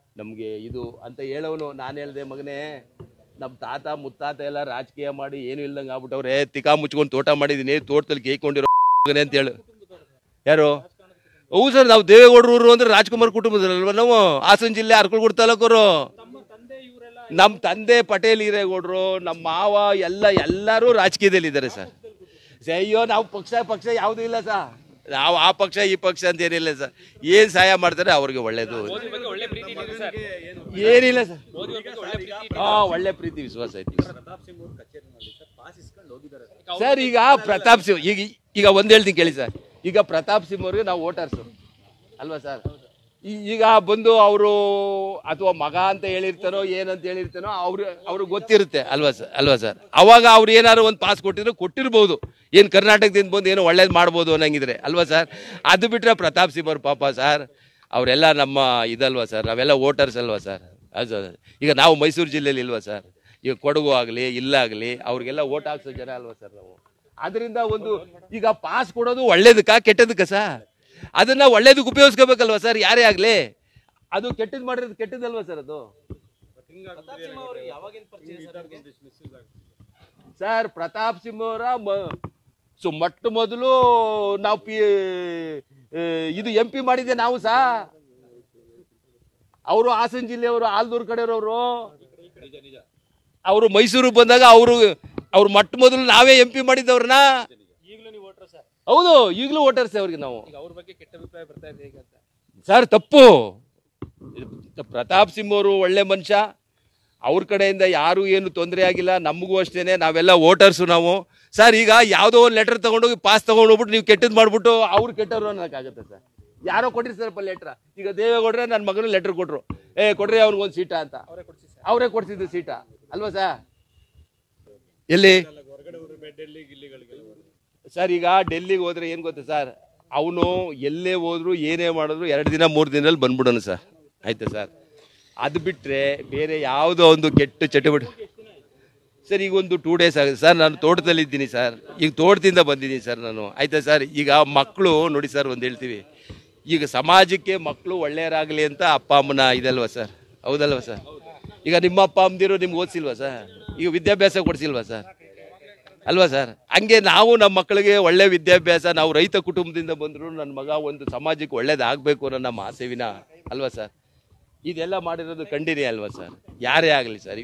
ನಮಗೆ ಇದು ಅಂತ ಹೇಳೋನು ನಾನು ಹೇಳ್ದೆ ಮಗನೇ ನಮ್ಮ ತಾತ ಮುತ್ತಾತ ಎಲ್ಲ ರಾಜಕೀಯ ಮಾಡಿ ಏನು ಇಲ್ದಂಗೆ ಆಗ್ಬಿಟ್ಟವ್ರೆ ತಿಕಾ ಮುಚ್ಕೊಂಡು ತೋಟ ಮಾಡಿದ್ದೀನಿ ತೋಟದಲ್ಲಿ ಕೇಳ್ಕೊಂಡಿರೋ ಮಗನೇ ಅಂತ ಹೇಳು ಯಾರು ಹೌದು ಸರ್ ನಾವು ದೇವೇಗೌಡರು ಊರು ಅಂದ್ರೆ ರಾಜ್ಕುಮಾರ್ ಕುಟುಂಬದಲ್ವ ನಾವು ಹಾಸನ ಜಿಲ್ಲೆ ಅರ್ಕಲ್ಗೂಡು ತಾಲೂಕರು ನಮ್ಮ ತಂದೆ ಪಟೇಲ್ ಹಿರೇಗೌಡರು ನಮ್ಮ ಮಾವ ಎಲ್ಲ ಎಲ್ಲರೂ ರಾಜಕೀಯದಲ್ಲಿ ಇದ್ದಾರೆ ಸರ್ ಸರ್, ಅಯ್ಯೋ ನಾವು ಪಕ್ಷ ಪಕ್ಷ ಯಾವುದೂ ಇಲ್ಲ ಸರ್ ನಾವು ಆ ಪಕ್ಷ ಈ ಪಕ್ಷ ಅಂತ ಏನಿಲ್ಲ ಸರ್ ಏನ್ ಸಹಾಯ ಮಾಡ್ತಾರೆ ಅವ್ರಿಗೆ ಒಳ್ಳೇದು ಮೋದಿ ಬಗ್ಗೆ ಒಳ್ಳೆ ಪ್ರೀತಿ ಇದೆ ಸರ್ ಏನಿಲ್ಲ ಸರ್ ಮೋದಿ ಅವ್ರ ಬಗ್ಗೆ ಒಳ್ಳೆ ಪ್ರೀತಿ ಇದೆ. ಹಾ ಒಳ್ಳೆ ಪ್ರೀತಿ ವಿಶ್ವಾಸ ಐತಿ ಪ್ರತಾಪ್ ಸಿಂಗ್ ಅವರು ಕಚೇರಿನಲ್ಲಿ ಸರ್ ಪಾಸ್ ಇಸ್ಕೊಂಡು ಹೋಗಿದ್ದಾರೆ ಸರ್. ಈಗ ಅವ್ರು- ಸರ್ ಈಗ ಪ್ರತಾಪ್ ಸಿಂಹ ಈಗ ಈಗ ಒಂದ್ ಹೇಳ್ತೀನಿ ಕೇಳಿ ಸರ್ ಈಗ ಪ್ರತಾಪ್ ಸಿಂಹ ಅವ್ರಿಗೆ ನಾವು ವೋಟರ್ಸು ಅಲ್ವಾ ಸರ್ ಈ- ಈಗ ಬಂದು ಅವರು ಅಥವಾ ಮಗ ಅಂತ ಹೇಳಿರ್ತಾನೋ ಏನಂತ ಹೇಳಿರ್ತಾನೋ ಅವ್ರು ಅವ್ರಿಗೆ ಗೊತ್ತಿರುತ್ತೆ ಅಲ್ವಾ ಸರ್ ಅಲ್ವಾ ಸರ್ ಅವಾಗ ಅವ್ರು ಏನಾದ್ರು ಒಂದು ಪಾಸ್ ಕೊಟ್ಟಿದ್ರು ಕೊಟ್ಟಿರ್ಬೋದು ಏನು ಕರ್ನಾಟಕದಿಂದ ಬಂದು ಏನೋ ಒಳ್ಳೇದು ಮಾಡ್ಬೋದು ಅನ್ನಂಗಿದ್ರೆ ಅಲ್ವಾ ಸರ್ ಅದು ಬಿಟ್ರೆ ಪ್ರತಾಪ್ ಸಿಂಹ ಅವ್ರ ಪಾಪ ಸರ್ ಅವರೆಲ್ಲ ನಮ್ಮ ಇದಲ್ವಾ ಸರ್ ನಾವೆಲ್ಲ ವೋಟರ್ಸ್ ಅಲ್ವಾ ಸರ್ ಅದು ಈಗ ನಾವು ಮೈಸೂರು ಜಿಲ್ಲೆಯಲ್ಲಿ ಇಲ್ವಾ ಸರ್ ಈಗ ಕೊಡಗು ಆಗಲಿ ಇಲ್ಲಾಗಲಿ ಅವ್ರಿಗೆಲ್ಲ ಓಟ್ ಹಾಕ್ಸೋ ಜನ ಅಲ್ವಾ ಸರ್ ನಾವು ಅದರಿಂದ ಒಂದು ಈಗ ಪಾಸ್ ಕೊಡೋದು ಒಳ್ಳೇದಕ್ಕ ಕೆಟ್ಟದಕ್ಕ ಸರ್ ಅದನ್ನ ಒಳ್ಳೇದಕ್ಕೆ ಉಪಯೋಗಿಸ್ಕೋಬೇಕಲ್ವಾ ಸರ್ ಯಾರೇ ಆಗಲಿ ಅದು ಕೆಟ್ಟದ್ದು ಮಾಡಿರೋದು ಕೆಟ್ಟದಲ್ವಾ ಸರ್ ಅದು ಪ್ರತಾಪ್ ಸಿಂಹ ಅವರು ಯಾವಾಗಿನ ಪರಿಚಯ ಸರ್ ಅವ್ರಿಗೆ? ಸರ್ ಪ್ರತಾಪ್ ಸಿಂಹ ಅವರ ಸೊ ಮೊಟ್ಟ ಮೊದಲು ನಾವು ಪಿ ಆ, ಇದು ಎಂ ಪಿ ಮಾಡಿದ್ದೆ ನಾವು ಸಾ ಅವರು ಹಾಸನ ಜಿಲ್ಲೆಯವರು ಆಲ್ದೂರ್ ಕಡೆಯವರು ಅವರು ಮೈಸೂರಿಗೆ ಬಂದಾಗ ಅವರು ಅವ್ರು ಮೊಟ್ಟ ಮೊದಲು ನಾವೇ ಎಂ ಪಿ ಮಾಡಿದ್ದವ್ರನ್ನ ಈಗಲೂ ನೀವು ವೋಟರ್ ಸರ್ ಹೌದು ಈಗಲೂ ಓಟರ್ಸೆ ಅವ್ರಿಗೆ ನಾವು ಈಗ ಅವ್ರ ಬಗ್ಗೆ ಕೆಟ್ಟ ಅಭಿಪ್ರಾಯ ಬರ್ತಾ ಇದೆ ಈಗ ಅಂತ ಸರ್ ತಪ್ಪು ಇದು ಪ್ರತಾಪ್ ಸಿಂಹ ಅವರು ಒಳ್ಳೆ ಮನುಷ್ಯ ಅವ್ರ ಕಡೆಯಿಂದ ಯಾರು ಏನು ತೊಂದರೆ ಆಗಿಲ್ಲ ನಮಗೂ ಅಷ್ಟೇನೆ ನಾವೆಲ್ಲ ವೋಟರ್ಸು ನಾವು ಸರ್ ಈಗ ಯಾವುದೋ ಒಂದು ಲೆಟರ್ ತಗೊಂಡೋಗಿ ಪಾಸ್ ತಗೊಂಡು ಹೋಗ್ಬಿಟ್ಟು ನೀವು ಕೆಟ್ಟದ್ದು ಮಾಡ್ಬಿಟ್ಟು ಅವ್ರು ಕೆಟ್ಟವ್ರು ಅನ್ನೋಕ್ಕಾಗತ್ತೆ ಸರ್ ಯಾರೋ ಕೊಟ್ಟಿರ್ತಾರಪ್ಪ ಲೆಟ್ರ ಈಗ ದೇವೇಗೌಡ್ರೆ ನನ್ನ ಮಗನ ಲೆಟರ್ ಕೊಟ್ರು ಏ ಕೊಡ್ರಿ ಅವ್ನಿಗೊಂದು ಸೀಟ ಅಂತ ಅವರೇ ಕೊಡ್ಸಿ ಸರ್ ಅವರೇ ಕೊಡ್ತಿದ್ದು ಸೀಟ ಅಲ್ವಾ ಸರ್ ಎಲ್ಲಿ ಸರ್ ಈಗ ಡೆಲ್ಲಿಗೆ ಹೋದ್ರೆ ಏನು ಗೊತ್ತಾ ಸರ್ ಅವನು ಎಲ್ಲೇ ಹೋದ್ರು ಏನೇ ಮಾಡಿದ್ರು ಎರಡು ದಿನ ಮೂರು ದಿನದಲ್ಲಿ ಬಂದ್ಬಿಡೋನು ಸರ್ ಆಯ್ತಾ ಸರ್ ಅದು ಬಿಟ್ಟರೆ ಬೇರೆ ಯಾವುದೋ ಒಂದು ಕೆಟ್ಟ ಚಟುವಟಿಕೆ ಸರ್ ಈಗ ಒಂದು ಟೂ ಡೇಸ್ ಆಗಿದೆ ಸರ್ ನಾನು ತೋಟದಲ್ಲಿ ಇದ್ದೀನಿ ಸರ್ ಈಗ ತೋಟದಿಂದ ಬಂದಿದ್ದೀನಿ ಸರ್ ನಾನು ಆಯ್ತಾ ಸರ್ ಈಗ ಮಕ್ಕಳು ನೋಡಿ ಸರ್ ಒಂದು ಹೇಳ್ತೀವಿ ಈಗ ಸಮಾಜಕ್ಕೆ ಮಕ್ಕಳು ಒಳ್ಳೆಯರಾಗಲಿ ಅಂತ ಅಪ್ಪ ಅಮ್ಮನ ಇದಲ್ವಾ ಸರ್ ಹೌದಲ್ವಾ ಸರ್ ಈಗ ನಿಮ್ಮ ಅಪ್ಪ ಅಮ್ಮದಿರು ನಿಮ್ಗೆ ಓದಿಸಿಲ್ವಾ ಸರ್ ಈಗ ವಿದ್ಯಾಭ್ಯಾಸ ಕೊಡಿಸಿಲ್ವಾ ಸರ್ ಅಲ್ವಾ ಸರ್ ಹಂಗೆ ನಾವು ನಮ್ಮ ಮಕ್ಕಳಿಗೆ ಒಳ್ಳೆ ವಿದ್ಯಾಭ್ಯಾಸ ನಾವು ರೈತ ಕುಟುಂಬದಿಂದ ಬಂದರು ನನ್ನ ಮಗ ಒಂದು ಸಮಾಜಕ್ಕೆ ಒಳ್ಳೇದಾಗಬೇಕು ಅನ್ನೋ ನಮ್ಮ ಆಸೆವಿನ ಅಲ್ವಾ ಸರ್ ಇದೆಲ್ಲ ಮಾಡಿರೋದು ಕಂಡಿನಿ ಅಲ್ವಾ ಸರ್ ಯಾರೇ ಆಗಲಿ ಸರ್